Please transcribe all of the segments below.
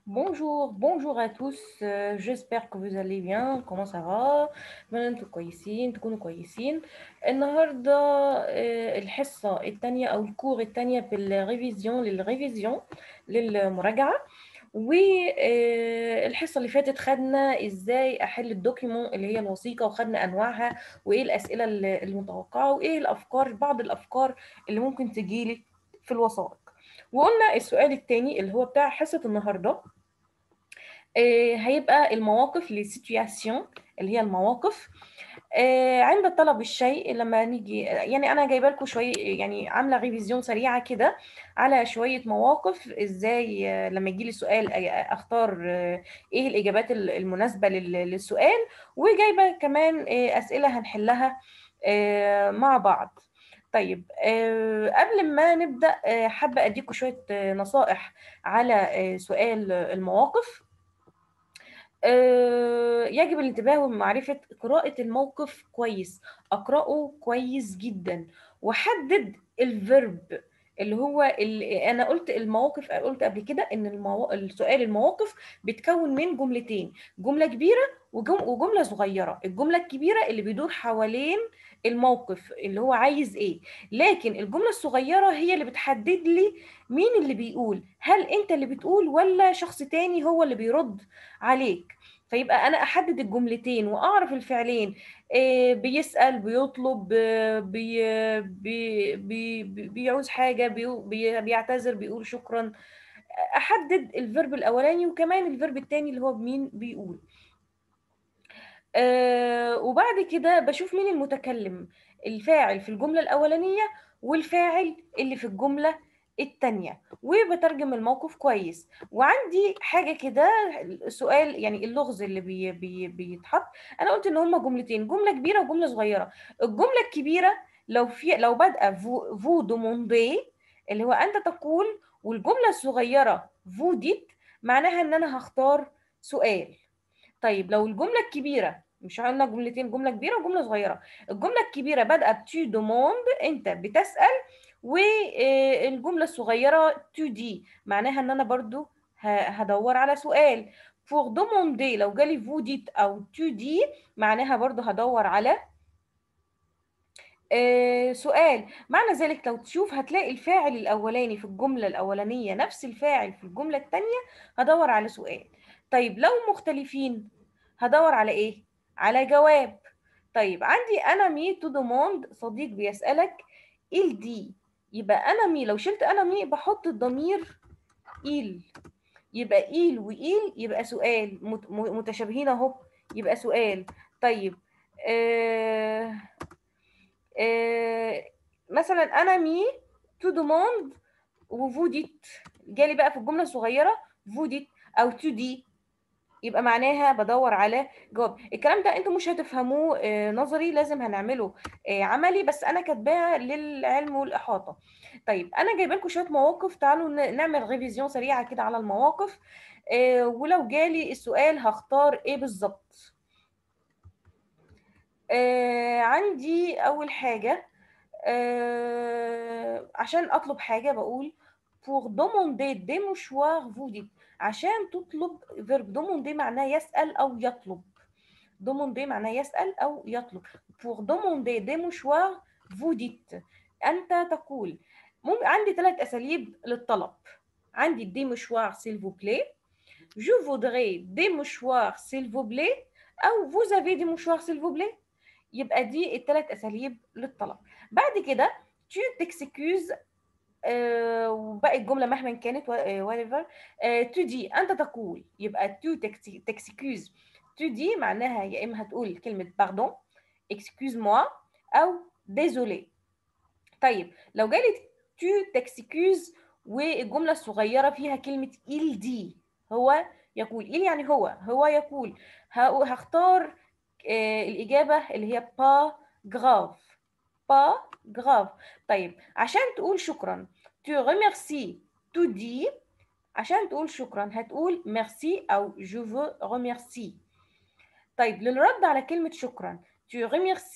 Bonjour, bonjour à tous. euh, j'espère que vous allez bien. Comment ça va؟ أتمنى انتوا كويسين تكونوا كويسين. النهارده آه، الحصة التانية أو الكور التانية بالريفيزيون للريفيزيون للمراجعة والحصة اللي فاتت خدنا ازاي احل الدوكيمون اللي هي الوثيقة وخدنا انواعها وايه الاسئلة ال- المتوقعة وايه الافكار بعض الافكار اللي ممكن تجيلي في الوثائق وقلنا السؤال التاني اللي هو بتاع حصة النهارده آه، هيبقى المواقف للسيتوياسيون اللي هي المواقف آه، عند طلب الشيء لما نيجي يعني انا جايبه لكم شويه يعني عامله ريفيزيون سريعه كده على شويه مواقف ازاي آه، لما يجي لي سؤال آه، اختار آه، ايه الاجابات ال- المناسبه لل- للسؤال وجايبه كمان آه، اسئله هنحلها آه، مع بعض طيب آه، قبل ما نبدا آه، حابه اديكم شويه آه، نصائح على آه، سؤال المواقف آه، يجب الانتباه ومعرفة قراءة الموقف كويس أقرأه كويس جدا وحدد الفيرب اللي هو اللي أنا قلت المواقف قلت قبل كده إن المو... السؤال المواقف بيتكون من جملتين جملة كبيرة وجم... وجملة صغيرة الجملة الكبيرة اللي بيدور حوالين الموقف اللي هو عايز إيه لكن الجملة الصغيرة هي اللي بتحدد لي مين اللي بيقول هل أنت اللي بتقول ولا شخص تاني هو اللي بيرد عليك فيبقى انا احدد الجملتين واعرف الفعلين إيه بيسأل بيطلب آه، بي بي بي بي- بيعوز حاجة بي بي بيعتذر بيقول شكرا احدد الفيرب الاولاني وكمان الفيرب التاني اللي هو مين بيقول آه وبعد كده بشوف مين المتكلم الفاعل في الجملة الأولانية والفاعل اللي في الجملة التانية وبترجم الموقف كويس وعندي حاجة كده سؤال يعني اللغز اللي بي بي بيتحط أنا قلت إن هما جملتين جملة كبيرة وجملة صغيرة الجملة الكبيرة لو في لو بادئة فو, فو دوموندي اللي هو أنت تقول والجملة الصغيرة فو ديت معناها إن أنا هختار سؤال طيب لو الجملة الكبيرة مش قلنا جملتين جملة كبيرة وجملة صغيرة الجملة الكبيرة بادئة بتو دوموند انت بتسأل والجملة الصغيرة تو دي معناها ان انا برضو ه- هدور على سؤال فور دوموندي لو جالي فو ديت او تو دي معناها برضو هدور على آه، سؤال معنى ذلك لو تشوف هتلاقي الفاعل الأولاني في الجملة الأولانية نفس الفاعل في الجملة التانية هدور على سؤال طيب لو مختلفين هدور على إيه؟ على جواب طيب عندي أنا مي تو دوموند صديق بيسألك إل دي يبقى أنا مي لو شلت أنا مي بحط الضمير إل يبقى إيل وإيل يبقى سؤال مت- م- متشابهين أهو يبقى سؤال طيب آه آه، مثلا انا مي تو دوموند وفو ديت جالي بقى في الجمله الصغيره فو ديت او تو دي يبقى معناها بدور على جواب الكلام ده انتوا مش هتفهموه آه، نظري لازم هنعمله آه، عملي بس انا كاتباها للعلم والاحاطه طيب انا جايبه لكم شويه مواقف تعالوا ن- نعمل ريفيزيون سريعه كده على المواقف آه، ولو جالي السؤال هختار ايه بالظبط آه، عندي اول حاجه آه، عشان اطلب حاجه بقول pour demander des mouchoirs vous dites عشان تطلب verb demander معناه يسأل أو يطلب demander معناه يسأل أو يطلب pour demander des mouchoirs vous dites أنت تقول ممكن عندي ثلاث أساليب للطلب عندي des mouchoirs s'il vous plaît je voudrais des mouchoirs s'il vous plaît أو vous avez des mouchoirs s'il vous plaît يبقى دي الثلاث أساليب للطلب بعد كده tu t'excuses آه، وباقي الجملة مهما كانت whatever آه، to دي أنت تقول يبقى to تكس- t'excuses to دي معناها يا إما هتقول كلمة pardon excuse moi أو désolé طيب لو جالي tu t'excuses والجملة الصغيرة فيها كلمة il دي هو يقول il يعني هو هو يقول ه- هختار آه، الإجابة اللي هي pas grave pas grave طيب عشان تقول شكرا tu remercies tu dis عشان تقول شكرا هتقول merci أو je veux remercier طيب للرد على كلمة شكرا tu remercies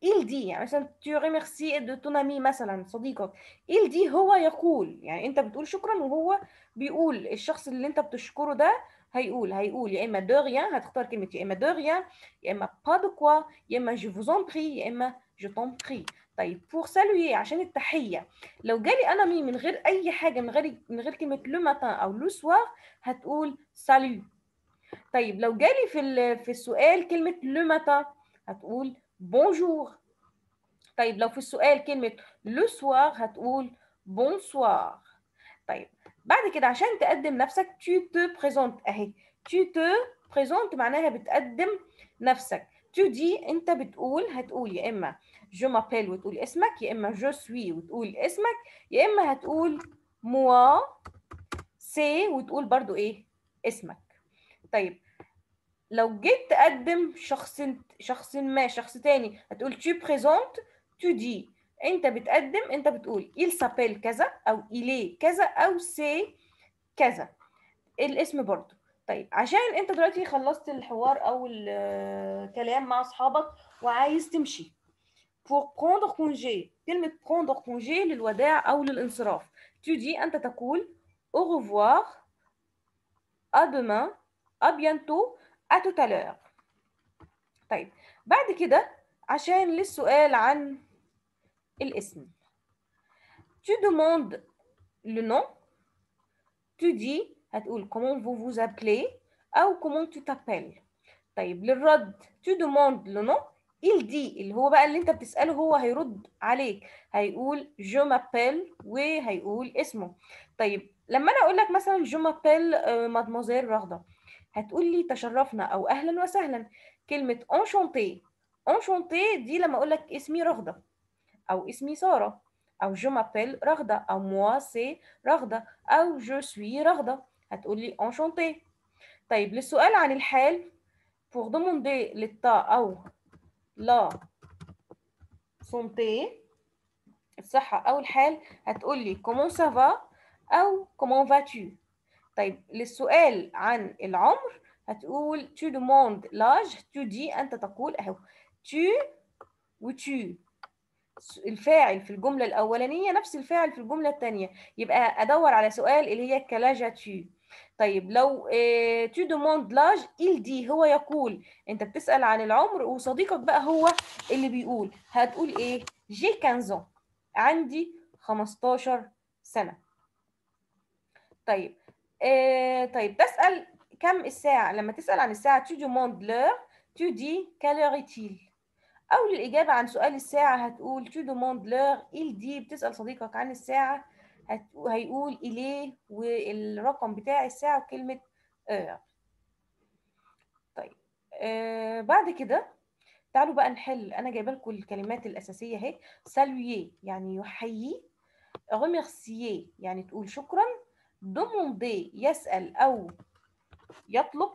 il dit يعني مثلا tu remercies de ton ami مثلا صديقك il dit هو يقول يعني انت بتقول شكرا وهو بيقول الشخص اللي انت بتشكره ده هيقول هيقول يا اما de rien هتختار كلمة يا اما de rien يا اما pas de quoi يا اما je vous en prie يا اما je t'en prie طيب pour saluer عشان التحية لو جالي انا مي من غير اي حاجة من غير من غير كلمة le matin او le soir هتقول salut طيب لو جالي في ال- في السؤال كلمة le matin هتقول bonjour طيب لو في السؤال كلمة le soir هتقول bonsoir طيب بعد كده عشان تقدم نفسك tu te présentes اهي tu te présentes معناها بتقدم نفسك tu dis انت بتقول هتقول يا اما je m'appelle وتقول اسمك يا اما je suis وتقول اسمك يا اما هتقول moi c'est وتقول برضو ايه اسمك طيب لو جيت تقدم شخص شخص ما شخص تاني هتقول tu présentes tu dis انت بتقدم انت بتقول il s'appelle كذا او il est كذا او c'est كذا الاسم برضو طيب عشان انت دلوقتي خلصت الحوار او الكلام مع اصحابك وعايز تمشي pour prendre congé كلمة prendre congé للوداع او للانصراف tu dis انت تقول au revoir à demain à bientôt à tout à l'heure طيب بعد كده عشان للسؤال عن الاسم tu demandes le nom tu dis هتقول comment vous vous appelez أو comment tu t'appelles طيب للرد tu demandes le nom il dit اللي هو بقى اللي انت بتسأله هو هيرد عليك هيقول je m'appelle وهيقول اسمه طيب لما انا اقول لك مثلا je m'appelle mademoiselle رغدة هتقول لي تشرفنا او اهلا وسهلا كلمة enchanté enchanté دي لما اقول لك اسمي رغدة او اسمي سارة او je m'appelle رغدة او moi c'est رغدة او je suis رغدة هتقول لي enchanté طيب للسؤال عن الحال pour demander l'état او la santé الصحة او الحال هتقول لي comment ça va او comment vas-tu طيب للسؤال عن العمر هتقول tu demandes l'âge tu dis انت تقول اهو tu و tu الفاعل في الجملة الأولانية نفس الفاعل في الجملة الثانية يبقى أدور على سؤال اللي هي كلاجا tu طيب لو اه tu demandes l'âge il dit هو يقول أنت بتسأل عن العمر وصديقك بقى هو اللي بيقول هتقول إيه j'ai 15 ans عندي 15 سنة طيب اه طيب تسأل كم الساعة لما تسأل عن الساعة tu demandes l'heure tu dis quelle heure est-il أو للإجابة عن سؤال الساعة هتقول tu demandes l'heure il dit بتسأل صديقك عن الساعة هت... هيقول إليه والرقم بتاع الساعة وكلمة heure طيب آه بعد كده تعالوا بقى نحل أنا جايبه لكم الكلمات الأساسية اهي saluer يعني يحيي remercier يعني تقول شكرا demander يسأل أو يطلب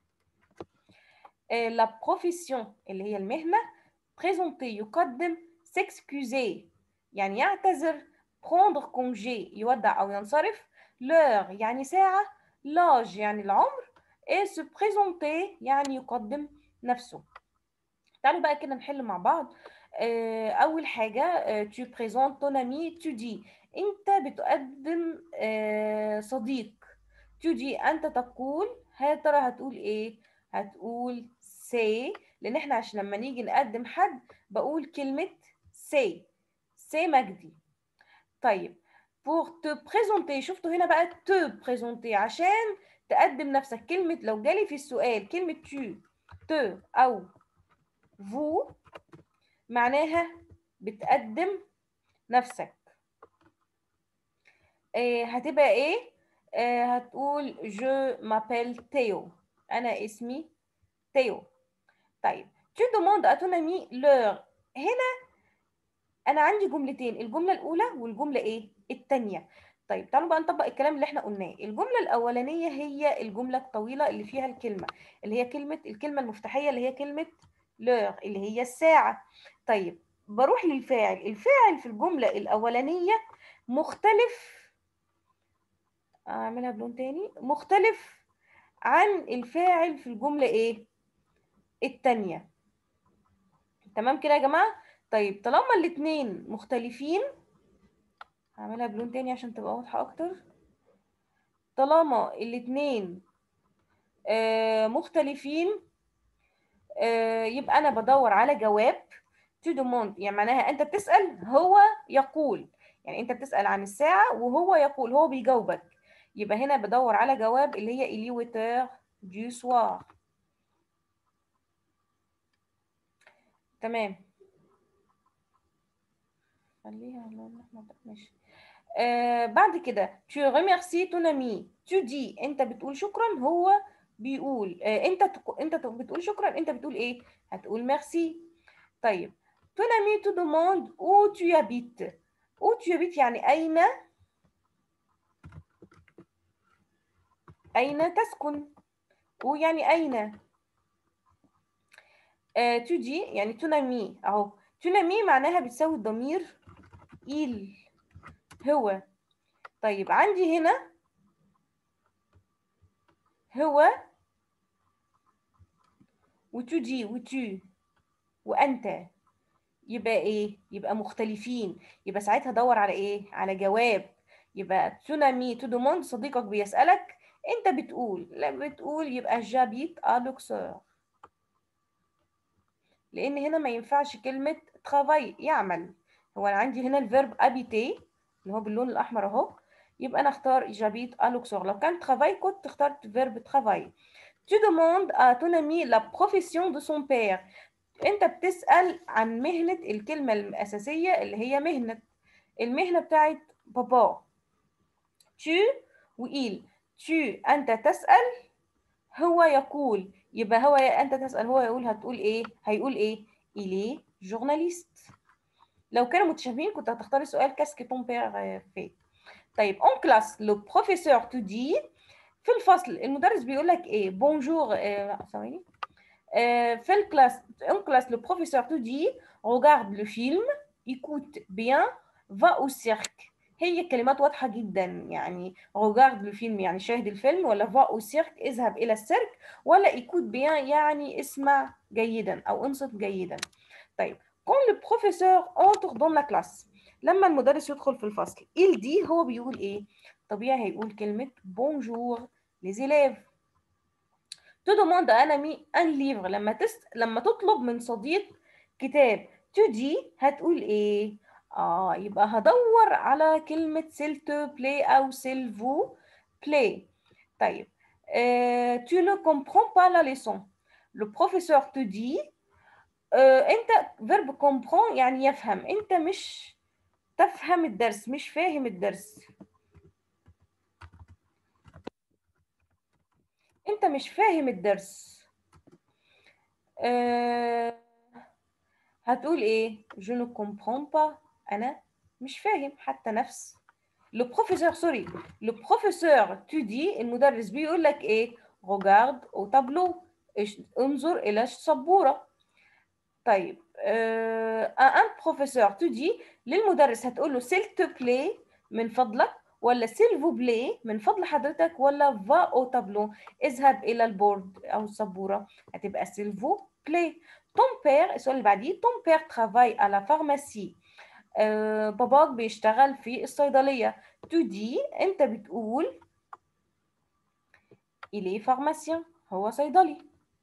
آه la profession اللي هي المهنة présenter يقدم s'excuser يعني يعتذر prendre congé يودع أو ينصرف l'heure يعني ساعة l'âge يعني العمر et se présenter يعني يقدم نفسه تعالوا بقى كده نحل مع بعض أول حاجة tu présentes ton ami tu dis أنت بتقدم صديق tu dis أنت تقول يا ترى هتقول إيه؟ هتقول say لان احنا عشان لما نيجي نقدم حد بقول كلمة سي سي مجدي طيب pour te présenter شفتوا هنا بقى te présenter عشان تقدم نفسك كلمة لو جالي في السؤال كلمة tu te أو vous معناها بتقدم نفسك آه هتبقى ايه؟ آه هتقول je m'appelle تيو أنا اسمي تيو طيب tu demandes à ton ami l'heure هنا انا عندي جملتين الجمله الاولى والجمله ايه الثانيه طيب تعالوا بقى نطبق الكلام اللي احنا قلناه الجمله الاولانيه هي الجمله الطويله اللي فيها الكلمه اللي هي كلمه الكلمه المفتاحيه اللي هي كلمه لور اللي هي الساعه طيب بروح للفاعل الفاعل في الجمله الاولانيه مختلف اعملها بلون تاني مختلف عن الفاعل في الجمله ايه التانية تمام كده يا جماعة طيب طالما الاتنين مختلفين هعملها بلون تاني عشان تبقى واضحة أكتر طالما الاتنين آه مختلفين آه يبقى أنا بدور على جواب تو دوموند يعني معناها أنت بتسأل هو يقول يعني أنت بتسأل عن الساعة وهو يقول هو بيجاوبك يبقى هنا بدور على جواب اللي هي إلي ويتر دو سوار تمام خليها لون احمر ماشي آه بعد كده tu remercies ton ami tu dis انت بتقول شكرا هو بيقول آه انت تق... انت بتقول شكرا انت بتقول ايه هتقول ميرسي طيب ton ami te demande où tu habites où tu habites يعني اين اين تسكن où يعني اين آه تجي يعني تنامي اهو تنامي معناها بتساوي الضمير il هو طيب عندي هنا هو وتجي وتو وانت يبقى ايه يبقى مختلفين يبقى ساعتها ادور على ايه على جواب يبقى تسونامي تو دوموند صديقك بيسالك انت بتقول لما بتقول يبقى جابيت الوكسور لان هنا ما ينفعش كلمه ترافاي يعمل هو انا عندي هنا الفيرب ابيتي اللي هو باللون الاحمر اهو يبقى انا اختار جابيت الوكسور لو كان ترافاي كنت اخترت فيرب ترافاي Tu demandes à ton ami la profession de son père. انت بتسأل عن مهنة الكلمة الأساسية اللي هي مهنة المهنة بتاعت بابا tu وإيل tu أنت تسأل هو يقول يبقى هو أنت تسأل هو يقول هتقول إيه هيقول إيه إلي جورناليست لو كانوا متشابهين كنت هتختاري سؤال كاسك ton père fait طيب اون كلاس لو بروفيسور تو دي في الفصل المدرس بيقول لك ايه بونجور ثواني آه في الكلاس اون كلاس لو بروفيسور تو دي regarde لو فيلم écoute bien va au cirque هي كلمات واضحة جدا يعني regarde لو فيلم يعني شاهد الفيلم ولا va au cirque اذهب إلى السيرك ولا écoute bien يعني اسمع جيدا أو انصت جيدا طيب quand le professeur entre dans la classe لما المدرس يدخل في الفصل il دي هو بيقول ايه طبيعي هيقول كلمة بونجور لزيلاف تو دوموند ان امي ان ليفر لما تس... لما تطلب من صديق كتاب تو دي هتقول ايه اه يبقى هدور على كلمة سيل تو بلاي او سيل فو بلاي طيب euh, tu ne comprends pas la leçon le professeur te dit euh, انت verbe comprend يعني يفهم انت مش تفهم الدرس مش فاهم الدرس انت مش فاهم الدرس أه... هتقول ايه je ne comprends pas انا مش فاهم حتى نفس لو بروفيسور سوري لو بروفيسور تو دي المدرس بيقول لك ايه regarde au tableau انظر الى السبوره طيب ان بروفيسور تو دي للمدرس هتقول له سيل تو بلاي من فضلك ولا سيل فو بلاي من فضل حضرتك ولا فا او تابلو اذهب الى البورد او السبوره هتبقى سيل فو بلاي ton père السؤال اللي بعديه ton père travaille à la pharmacie آه باباك بيشتغل في الصيدليه تو دي انت بتقول il est pharmacien هو صيدلي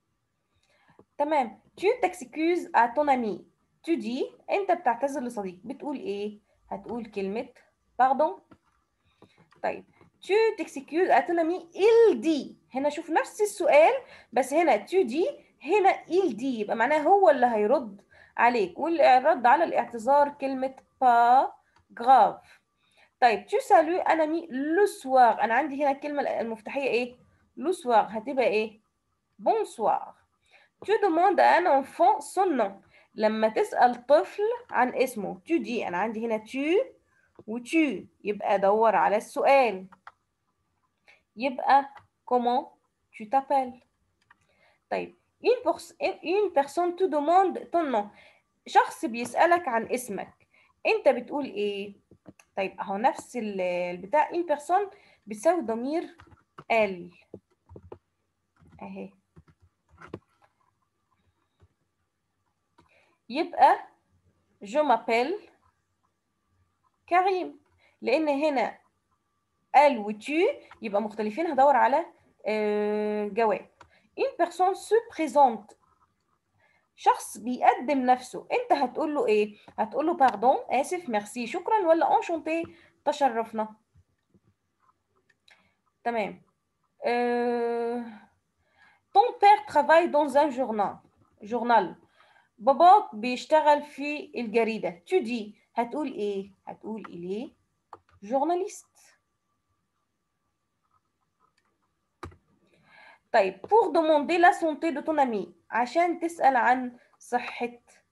تمام tu t'excuses à ton ami tu dis انت بتعتذر لصديق بتقول ايه هتقول كلمه pardon طيب tu t'excuses à ton ami il dit هنا شوف نفس السؤال بس هنا tu dis هنا il dit يبقى معناه هو اللي هيرد عليك والرد على الاعتذار كلمه pas grave طيب tu salues un ami le soir انا عندي هنا الكلمه المفتاحيه ايه le soir هتبقى ايه bonsoir tu demandes à un enfant son nom لما تسأل طفل عن اسمه tu dis أنا عندي هنا tu وتو يبقى دور على السؤال يبقى comment tu t'appelles طيب une, une personne te demande ton nom شخص بيسألك عن اسمك انت بتقول ايه طيب اهو نفس البتاع une personne بتساوي ضمير ال اهي يبقى جو مابيل كريم لان هنا ال و tu يبقى مختلفين هدور على آه، جواب une personne se présente شخص بيقدم نفسه انت هتقول له ايه هتقول له باردون اسف ميرسي شكرا ولا انشونتي تشرفنا تمام euh, ton père travaille dans un journal journal باباك بيشتغل في الجريدة tu dis هتقول ايه هتقول إليه journaliste طيب pour demander la santé de ton ami عشان تسأل عن صحة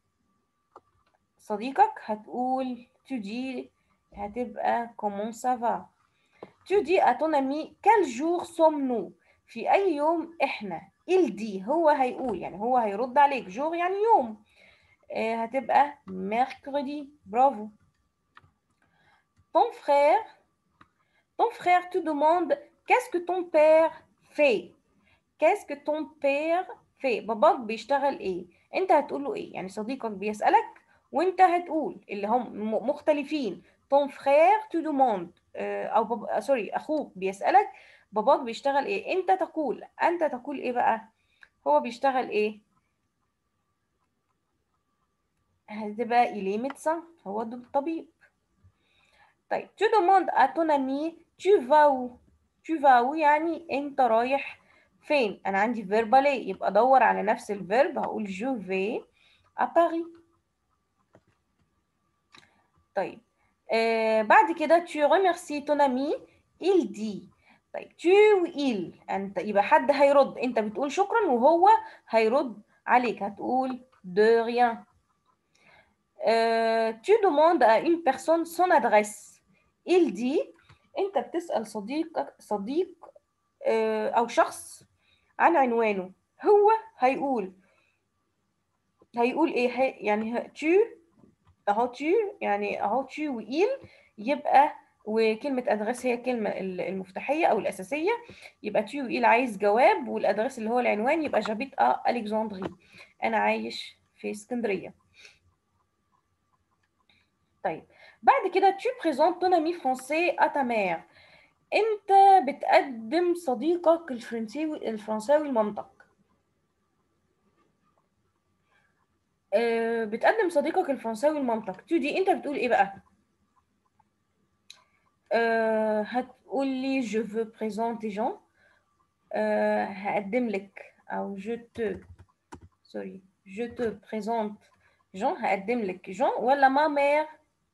صديقك هتقول tu dis هتبقى comment ça va tu dis à ton ami quel jour sommes-nous في أي يوم إحنا il dit هو هيقول يعني هو هيرد عليك jour يعني يوم آه، هتبقى mercredi برافو ton frère ton frère te demande qu'est-ce que ton père fait qu'est-ce que ton père fait باباك بيشتغل ايه انت هتقول له ايه يعني صديقك بيسألك وانت هتقول اللي هم م- مختلفين ton frère te demande آه، او بابا سوري اخوك بيسألك باباك بيشتغل ايه انت تقول انت تقول ايه بقى هو بيشتغل ايه هتبقى إليه médecin هو د- طبيب طيب tu demandes à ton ami tu vas où tu vas où يعني انت رايح فين انا عندي verb aller يبقى ادور على نفس الفيرب هقول je vais à Paris طيب آه بعد كده tu remercies ton ami il dit طيب tu و il انت يبقى حد هيرد انت بتقول شكرا وهو هيرد عليك هتقول de rien Euh, tu demandes à une personne son adresse. Il dit انت بتسأل صديقك صديق آه، او شخص عن عنوانه هو هيقول هيقول ايه هي يعني ه- tu اهو tu يعني اهو tu وإيل يبقى وكلمة ادرس هي الكلمة ال- المفتاحية او الاساسية يبقى tu وإيل عايز جواب والادرس اللي هو العنوان يبقى جابيت ا الكسندري انا عايش في اسكندرية طيب بعد كده tu présentes ton ami français à ta mère انت بتقدم صديقك الفرنساوي الفرنساوي لمامتك آه، بتقدم صديقك الفرنساوي لمامتك تودي انت بتقول ايه بقى آه، هتقول لي je veux présenter Jean آه، هقدم لك او je te سوري je te présente Jean هقدم لك جون ولا ما مير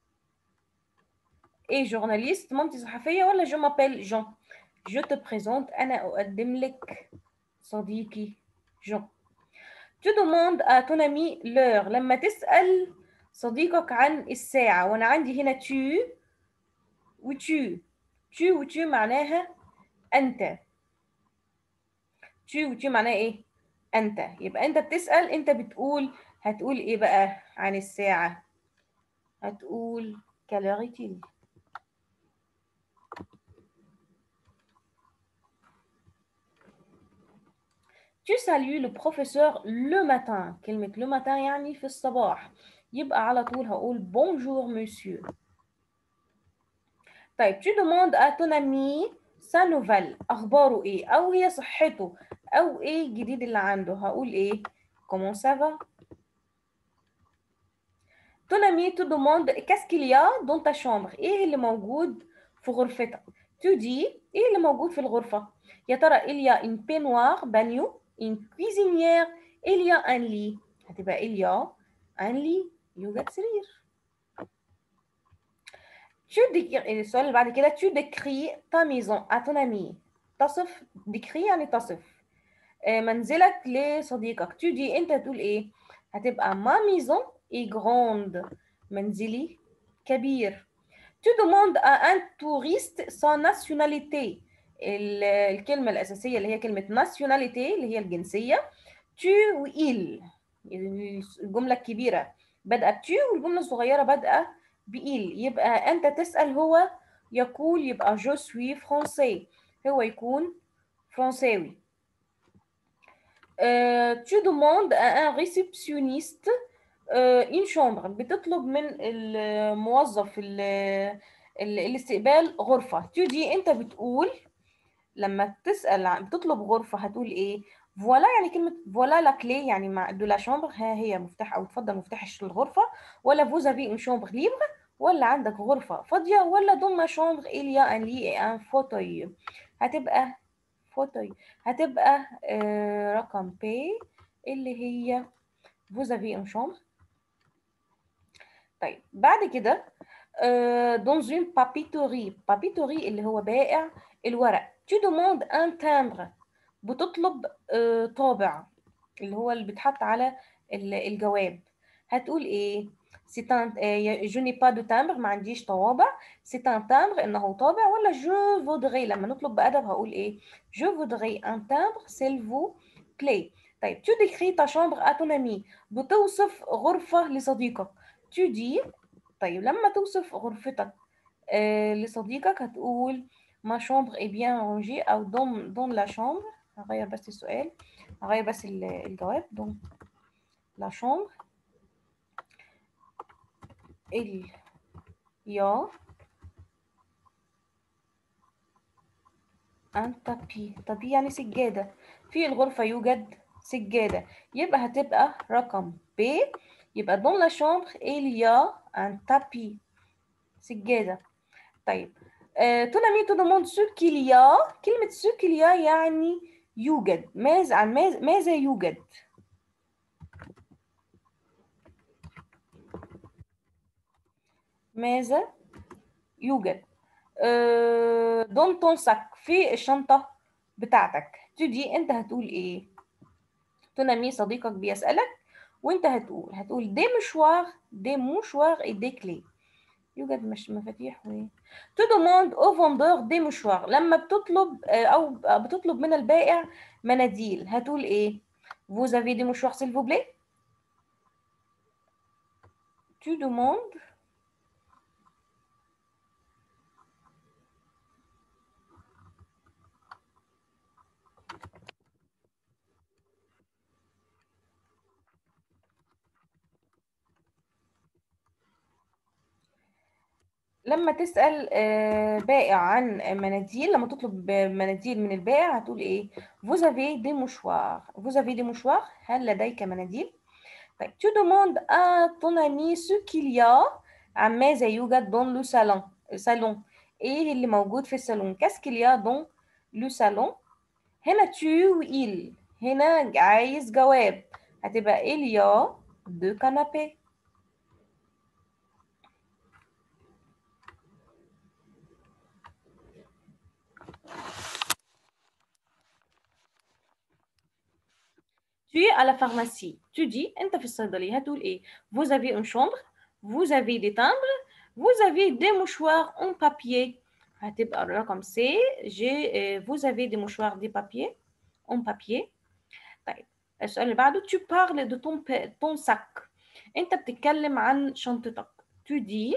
ايه جورناليست مامتي صحفية ولا جو مابيل جون جو te présente أنا أقدم لك صديقي جون tu demandes à ton ami l'heure لما تسأل صديقك عن الساعة وأنا عندي هنا tu و tu tu و tu معناها أنت tu و tu معناها إيه؟ أنت يبقى أنت بتسأل أنت بتقول هتقول إيه بقى عن الساعة؟ هتقول quelle heure est-il؟ Tu salues le professeur le matin كلمة le matin يعني في الصباح يبقى على طول هقول bonjour monsieur طيب tu demandes à ton ami sa nouvelle أخباره إيه أو هي صحته أو إيه الجديد اللي عنده هقول إيه comment ça va ton ami te demande qu'est-ce qu'il y a dans ta chambre إيه اللي موجود في غرفتك tu dis إيه اللي موجود في الغرفة يا ترى il y a une baignoire بانيو une cuisinière il y a un lit هتبقى il y a un lit يوجد سرير tu décris السؤال اللي بعد كده tu décris ta maison à ton ami تصف décris يعني تصف آه، منزلك لصديقك tu dis انت تقول ايه هتبقى ma maison est grande منزلي كبير tu demandes à un touriste sa nationalité ال- الكلمة الأساسية اللي هي كلمة nationalité اللي هي الجنسية tu و il الجملة الكبيرة بادئة ب tu والجملة الصغيرة بادئة ب il يبقى أنت تسأل هو يقول يبقى je suis français هو يكون فرنساوي Euh, tu demandes à un réceptionniste ان شامبر بتطلب من الموظف ال- ال- الاستقبال غرفة تودي انت بتقول لما تسأل عن بتطلب غرفة هتقول ايه فوالا يعني كلمة فوالا لا كلي يعني مع دو لا شامبر ها هي مفتاح او تفضل مفتاح الغرفة ولا فوز افي اون شامبر ليبر ولا عندك غرفة فاضية ولا دون ما شامبر إليا ان لي ان فوتوي هتبقى فوتوي هتبقى آه رقم بي اللي هي فوز افي اون شامبر طيب بعد كده دون اون بابيتوري بابيتوري اللي هو بائع الورق tu demandes un timbre بتطلب آه، طابع اللي هو اللي بيتحط على ال- الجواب هتقول ايه سي ان جو ني با دو تامبر ما عنديش طوابع سي ان تامبر انه طابع ولا جو فودغي لما نطلب بادب هقول ايه جو فودغي ان تامبر سيل فو بلاي طيب tu décris ta chambre à ton ami بتوصف غرفة لصديقك tu dis طيب لما توصف غرفتك آه لصديقك هتقول ما chambre est bien rangée أو dans dans la chambre هغير بس السؤال هغير بس ال- الجواب donc la chambre il y a un tapis tapis يعني سجادة في الغرفة يوجد سجادة يبقى هتبقى رقم ب يبقى dans la chambre il y a un tapis سجادة طيب آه، ton ami te demande ce qu'il y a كلمة ce qu'il y a يعني يوجد ماذا عن ماذا ماذا يوجد ماذا يوجد آه، دون ton sac في الشنطة بتاعتك تدي انت هتقول ايه ton ami صديقك بيسألك وانت هتقول هتقول دي مشوار دي مشوار et des clés يوجد مش مفاتيح و تو دوموند او فوندور دي مشوار لما بتطلب آه، او بتطلب من البائع مناديل هتقول ايه vous avez des mouchoirs s'il vous plaît tu demandes لما تسأل آه، بائع عن مناديل لما تطلب مناديل من البائع هتقول ايه vous avez des mouchoirs vous avez des mouchoirs هل لديك مناديل طيب tu demandes à ton ami ce qu'il y a عن ماذا يوجد dans le salon salon ايه اللي موجود في الصالون qu'est-ce qu'il y a dans le salon هنا tu و il هنا عايز جواب هتبقى il y a deux canapés Tu es à la pharmacie. Tu dis, انت في الصيدلية هتقول ايه Vous avez une chambre, vous avez des timbres, vous avez des mouchoirs en papier. هتبقى الرقم C. J'ai, euh, vous avez des mouchoirs des papiers en papier. طيب السؤال اللي بعده tu parles de ton, pa- ton sac. انت بتتكلم عن شنطتك. Tu dis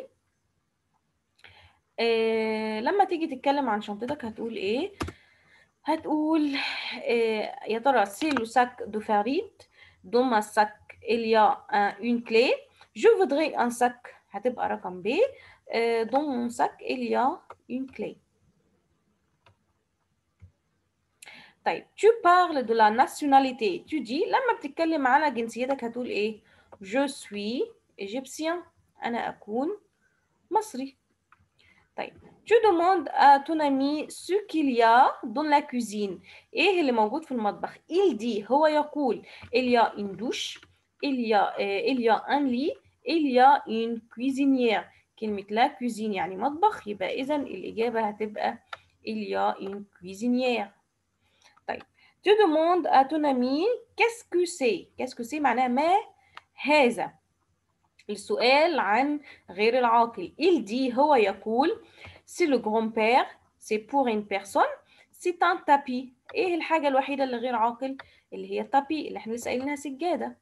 آه لما تيجي تتكلم عن شنطتك هتقول ايه هتقول آه يا ترى c'est le sac de Farid dans ma sac il y a un- une clé je voudrais un sac هتبقى رقم ب آه dans mon sac il y a une clé طيب tu parles de la nationalité tu dis لما بتتكلم على جنسيتك هتقول ايه je suis égyptien انا اكون مصري طيب tu demandes à ton ami ce qu'il y a dans la cuisine ايه اللي موجود في المطبخ il dit هو يقول il y a une douche il y a euh, il y a un lit il y a une cuisinière كلمة لا cuisine يعني مطبخ يبقى إذا الإجابة هتبقى il y a une cuisinière طيب tu demandes à ton ami qu'est-ce que c'est qu'est-ce que c'est معناها ما هذا السؤال عن غير العاقل il dit هو يقول c'est le grand-père c'est pour une personne c'est un tapis ايه الحاجة الوحيدة اللي غير عاقل اللي هي التابي اللي احنا لسه قايلينها سجادة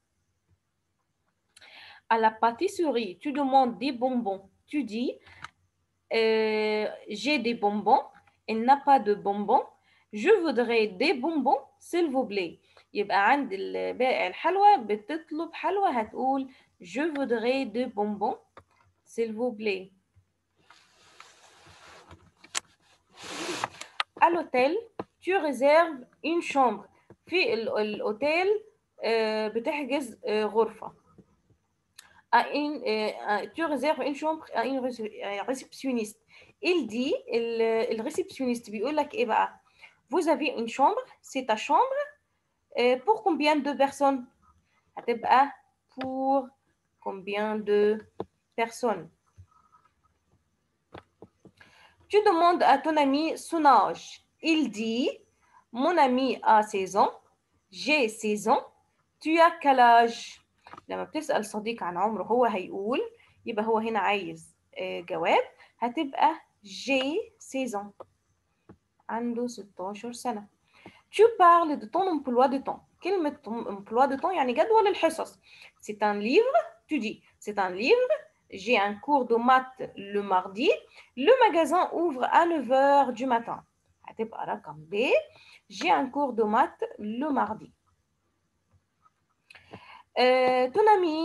à la pâtisserie tu demandes des bonbons tu dis euh, j'ai des bonbons il n'a pas de bonbons je voudrais des bonbons s'il vous plaît يبقى عند البائع الحلوى بتطلب حلوى هتقول je voudrais deux bonbons s'il vous plaît à l'hôtel tu réserves une chambre في ال- الاوتيل آه، بتحجز آه، غرفة à une, euh, à- tu réserves une chambre à une réce- à réceptionniste il dit ال- الريسبشنست بيقول لك ايه بقى vous avez une chambre c'est ta chambre euh, pour combien de personnes هتبقى pour combien de personnes tu demandes à ton ami son âge il dit mon ami a 16 ans j'ai 16 ans tu as quel âge لما بتسأل صديق عن عمره هو هيقول يبقى هو هنا عايز آه، جواب هتبقى j'ai 16 ans عنده 16 سنة tu parles de ton emploi de temps كلمة ton emploi de temps يعني جدول الحصص c'est un livre tu dis c'est un livre j'ai un cours de maths le mardi le magasin ouvre à 9h du matin هتبقى رقم B j'ai un cours de maths le mardi Euh, ton ami,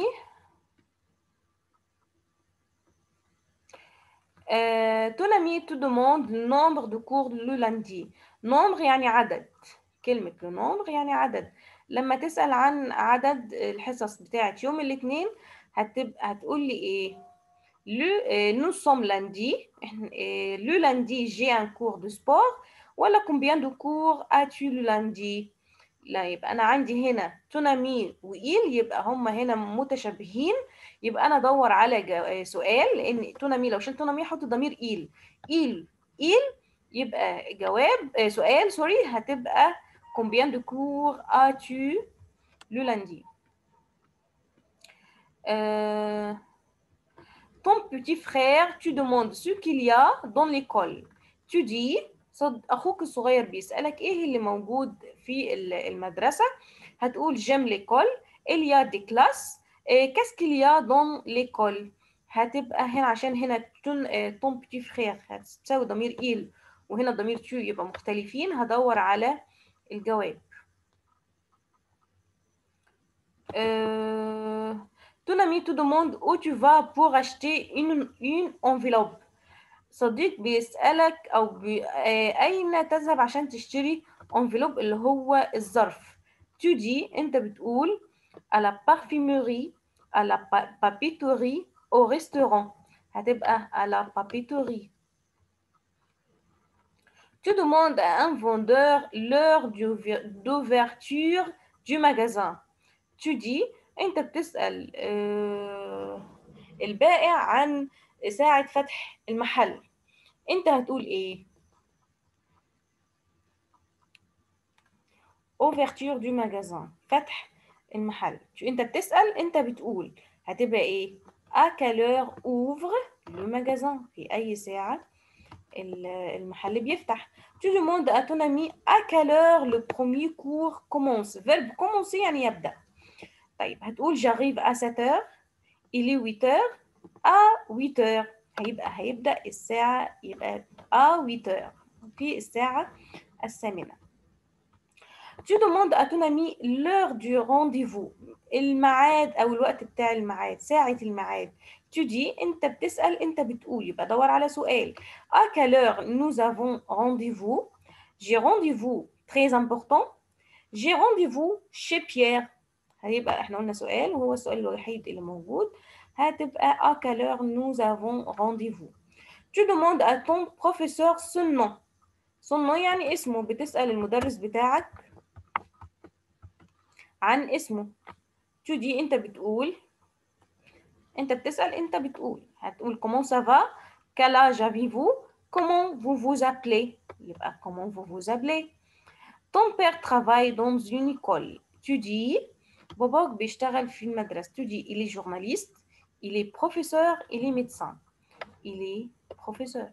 euh, ton ami te demande le nombre de cours le lundi. nombre يعني عدد. كلمة le nombre يعني عدد. لما تسأل عن عدد الحصص بتاعت يوم الاثنين هتبقى هتقول لي ايه؟ Le, euh, nous sommes lundi. Euh, le lundi, j'ai un cours de sport. ولا combien de cours as-tu le lundi? لا يبقى انا عندي هنا تونامي وايل يبقى هم هنا متشابهين يبقى انا ادور على جو- سؤال لان تونامي لو شلت تونامي احط ضمير ايل ايل ايل يبقى جواب آه، سؤال سوري هتبقى combien de cours as-tu le lundi Euh, ton petit frère tu demandes ce qu'il y a dans l'école tu dis صد اخوك الصغير بيسالك ايه اللي موجود في ال- المدرسه هتقول j'aime l'école il y a des classes et qu'est-ce qu'il y a dans l'école هتبقى هنا عشان هنا تون آه، ton petit frère هتساوي ضمير il وهنا ضمير tu يبقى مختلفين هدور على الجواب Euh, ton ami te demande où tu vas pour acheter une, une enveloppe صديق بيسألك أو بي... آه، أين تذهب عشان تشتري envelope اللي هو الظرف tu dis أنت بتقول à la parfumerie à la pa- papeterie au restaurant هتبقى à la papeterie tu demandes à un vendeur l'heure d'ouver- d'ouverture du magasin tu dis أنت بتسأل آه، البائع عن ساعة فتح المحل انت هتقول ايه ouverture du magasin فتح المحل شو انت بتسأل انت بتقول هتبقى ايه à quelle heure ouvre le magasin في اي ساعة ال- المحل بيفتح tu demandes à ton ami à quelle heure le premier cours commence verbe commencer يعني يبدأ طيب هتقول j'arrive à 7 heures il est 8 heures à 8 heures هيبقى هيبدأ الساعة يبقى à 8 heures في الساعة الثامنة tu demandes à ton ami l'heure du rendez-vous الميعاد أو الوقت بتاع الميعاد ساعة الميعاد tu dis أنت بتسأل أنت بتقول يبقى دور على سؤال à quelle heure nous avons rendez-vous j'ai rendez-vous très important j'ai rendez-vous chez Pierre هيبقى احنا قلنا سؤال وهو السؤال الوحيد اللي موجود هتبقى à quelle heure nous avons rendez-vous tu demandes à ton professeur son nom son nom يعني اسمه بتسأل المدرس بتاعك عن اسمه tu dis انت بتقول انت بتسأل انت بتقول هتقول comment ça va quel âge avez-vous comment vous vous appelez يبقى comment vous vous appelez ton père travaille dans une école tu dis باباك بيشتغل في المدرسة tu dis il est journaliste il est professeur il est médecin il est professeur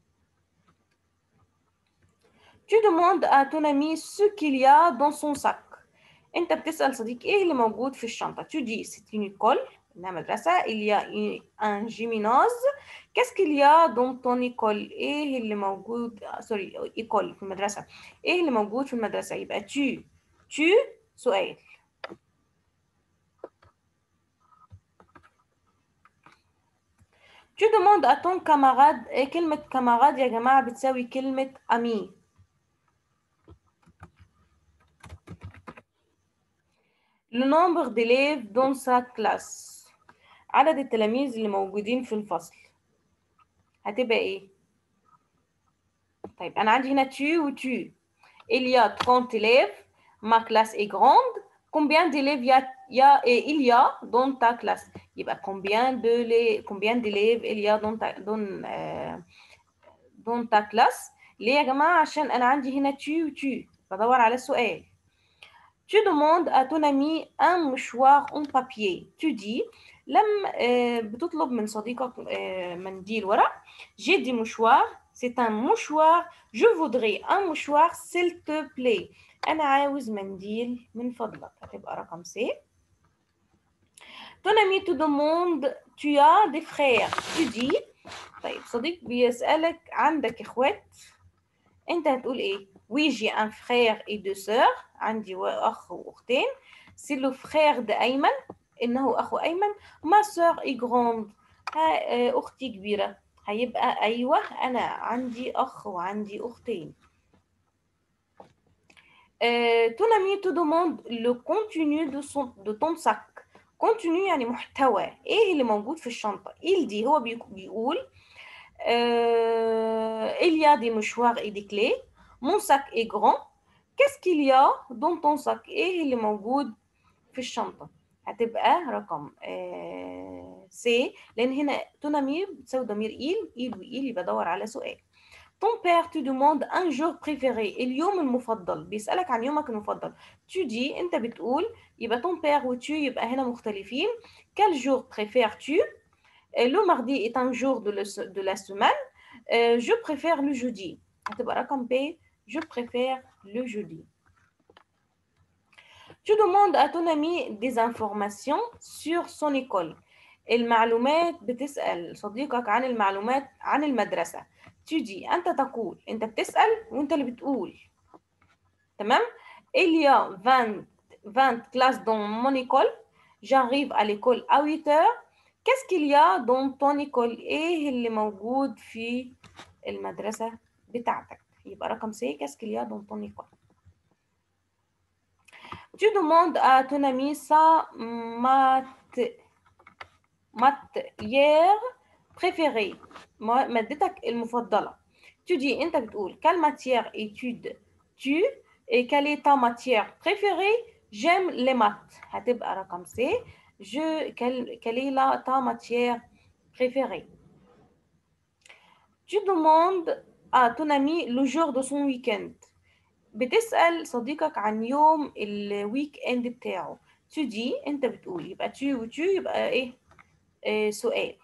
tu demandes à ton ami ce qu'il y a dans son sac انت بتسأل صديق ايه اللي موجود في الشنطة tu dis c'est une école انها مدرسة il y a une- un gymnase qu'est-ce qu'il y a dans ton école ايه اللي موجود سوري école في المدرسة ايه اللي موجود في المدرسة يبقى tu tu سؤال tu demandes à ton camarade إيه كلمة camarade يا جماعة بتساوي كلمة ami le nombre d'élèves dans sa classe عدد التلاميذ اللي موجودين في الفصل هتبقى ايه طيب انا عندي هنا tu و tu il y a 30 élèves ma classe est grande combien d'élèves il y a, il y a et il y a dans ta classe يبقى combien de les combien d'élèves il y a dans ta dans euh, dans ta classe ليه يا جماعة عشان أنا عندي هنا tu و tu بدور على السؤال Tu demandes à ton ami un mouchoir en papier. Tu dis لم آه، بتطلب من صديقك آه، منديل ورق. J'ai des mouchoirs. C'est un mouchoir. Je voudrais un mouchoir s'il te plaît. أنا عاوز منديل من فضلك. هتبقى رقم C. Ton ami te demande tu as des frères. Tu dis طيب صديق بيسألك عندك إخوات؟ أنت هتقول إيه؟ Oui, j'ai un frère et deux sœurs. عندي أخ وأختين. C'est le frère de أيمن. إنه أخو أيمن. Ma sœur est grande. ها آه، أختي كبيرة. هيبقى أيوه أنا عندي أخ وعندي أختين. Euh, ton ami te demande le contenu de, son, de ton sac. contenu يعني محتوى. إيه اللي موجود في الشنطة؟ il dit هو بيك- بيقول euh, il y a des mouchoirs et des clés. Mon sac est grand. Qu'est-ce qu'il y a dans ton sac? ايه اللي موجود في الشنطة؟ هتبقى رقم آه سي لأن هنا تونامير بتساوي ضمير إيل إيل وإيل يبقى دور على سؤال. Ton père te demande un jour préféré اليوم المفضل بيسألك عن يومك المفضل. Tu dis أنت بتقول يبقى ton père و tu يبقى هنا مختلفين. Quel jour préfères-tu? Euh, Le mardi est un jour de, le- de la semaine. Euh, je préfère le jeudi. هتبقى رقم B. Je préfère le jeudi. Tu demandes à ton ami des informations sur son école. المعلومات بتسأل صديقك عن المعلومات عن المدرسة. Tu dis أنت تقول أنت بتسأل وأنت اللي بتقول. تمام؟ Il y a 20, 20 classes dans mon école. J'arrive à l'école à 8 heures. Qu'est-ce qu'il y a dans ton école؟ إيه اللي موجود في المدرسة بتاعتك؟ يبقى رقم C. Qu'est-ce qu'il y a dans ton école؟ Tu demandes à ton ami sa mat... matière préférée ما- مادتك المفضلة. Tu dis أنت بتقول quelle matière études tu et quelle est ta matière préférée j'aime les maths هتبقى رقم C je quelle, quelle est la, ta matière préférée tu demandes à ton ami le jour de son week-end بتسأل صديقك عن يوم الويك اند بتاعه tu dis انت بتقول يبقى tu و tu يبقى ايه آه سؤال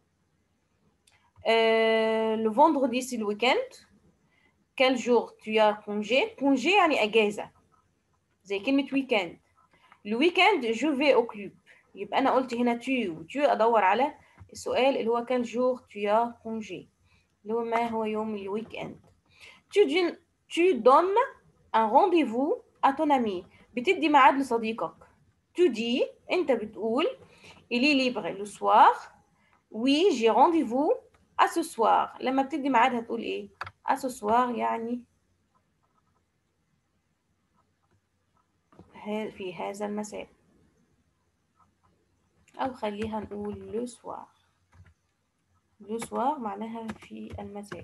آه le vendredi c'est le week-end quel jour tu as congé congé يعني اجازة زي كلمة weekend le week-end je vais au club يبقى انا قلت هنا tu و tu ادور على السؤال اللي هو quel jour tu as congé اللي هو ما هو يوم الويك اند tu, dis- tu donnes un rendez-vous à ton ami بتدي ميعاد لصديقك tu dis انت بتقول il est libre le soir oui j'ai rendez-vous à ce soir لما بتدي ميعاد هتقول ايه à ce soir يعني ها- في هذا المساء أو خليها نقول لو سوار لو سوار معناها في المساء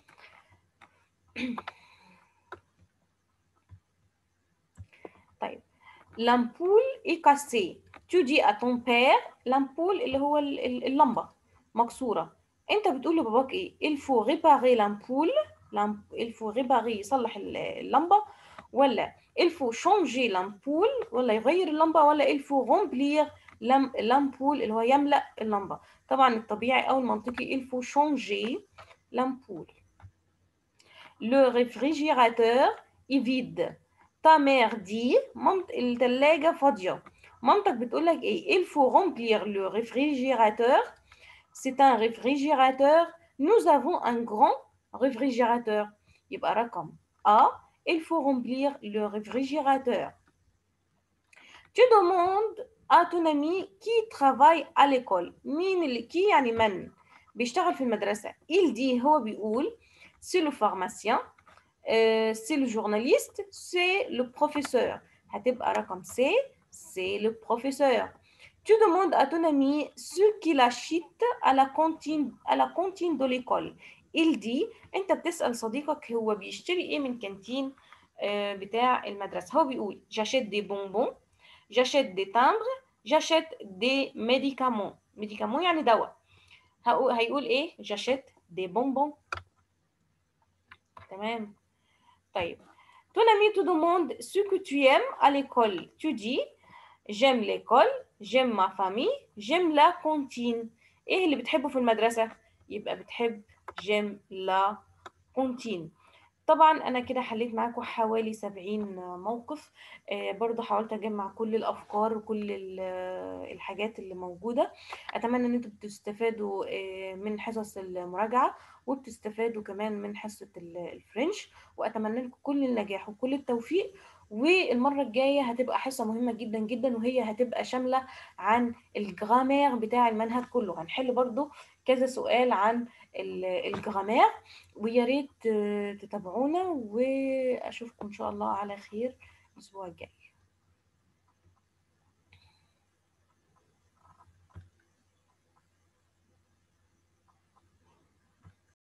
طيب لامبول est cassée tu dis à ton père لامبول اللي هو ال- ال- اللمبة مكسورة انت بتقول لباباك ايه il faut réparer l'ampoule l'amp- il faut réparer يصلح ال- اللمبة ولا il faut changer l'ampoule ولا يغير اللمبة ولا il faut remplir l'am- l'ampoule اللي هو يملأ اللمبة طبعا الطبيعي أو المنطقي il faut changer l'ampoule le réfrigérateur est vide ta mère dit مامت الثلاجة فاضية مامتك بتقول لك ايه il faut remplir le réfrigérateur c'est un réfrigérateur nous avons un grand réfrigérateur يبقى رقم A il faut remplir le réfrigérateur tu demandes à ton ami qui travaille à l'école مين اللي qui يعني من بيشتغل في المدرسة il dit هو بيقول c'est le pharmacien euh, c'est le journaliste c'est le professeur هتبقى رقم C c'est le professeur tu demandes à ton ami ce qu'il achète à la cantine à la cantine de l'école il dit انت بتسأل صديقك هو بيشتري ايه من كانتين آه، بتاع المدرسة هو بيقول j'achète des bonbons j'achète des timbres j'achète des médicaments médicaments يعني دواء هقول هيقول ايه j'achète des bonbons تمام طيب ton ami te demande ce que tu aimes à l'école tu dis j'aime l'école j'aime ma famille j'aime la cantine ايه اللي بتحبه في المدرسة يبقى بتحب j'aime la cantine طبعا انا كده حليت معاكم حوالي 70 موقف آه، برضو حاولت اجمع كل الافكار وكل ال- الحاجات اللي موجوده اتمنى ان انتوا بتستفادوا آه، من حصص المراجعه وبتستفادوا كمان من حصه ال- الفرنش واتمنى لكم كل النجاح وكل التوفيق والمره الجايه هتبقى حصه مهمه جدا جدا وهي هتبقى شامله عن الجرامير بتاع المنهج كله هنحل برضو كذا سؤال عن ال- الجرامير ويا ريت آه، تتابعونا واشوفكم ان شاء الله على خير الاسبوع الجاي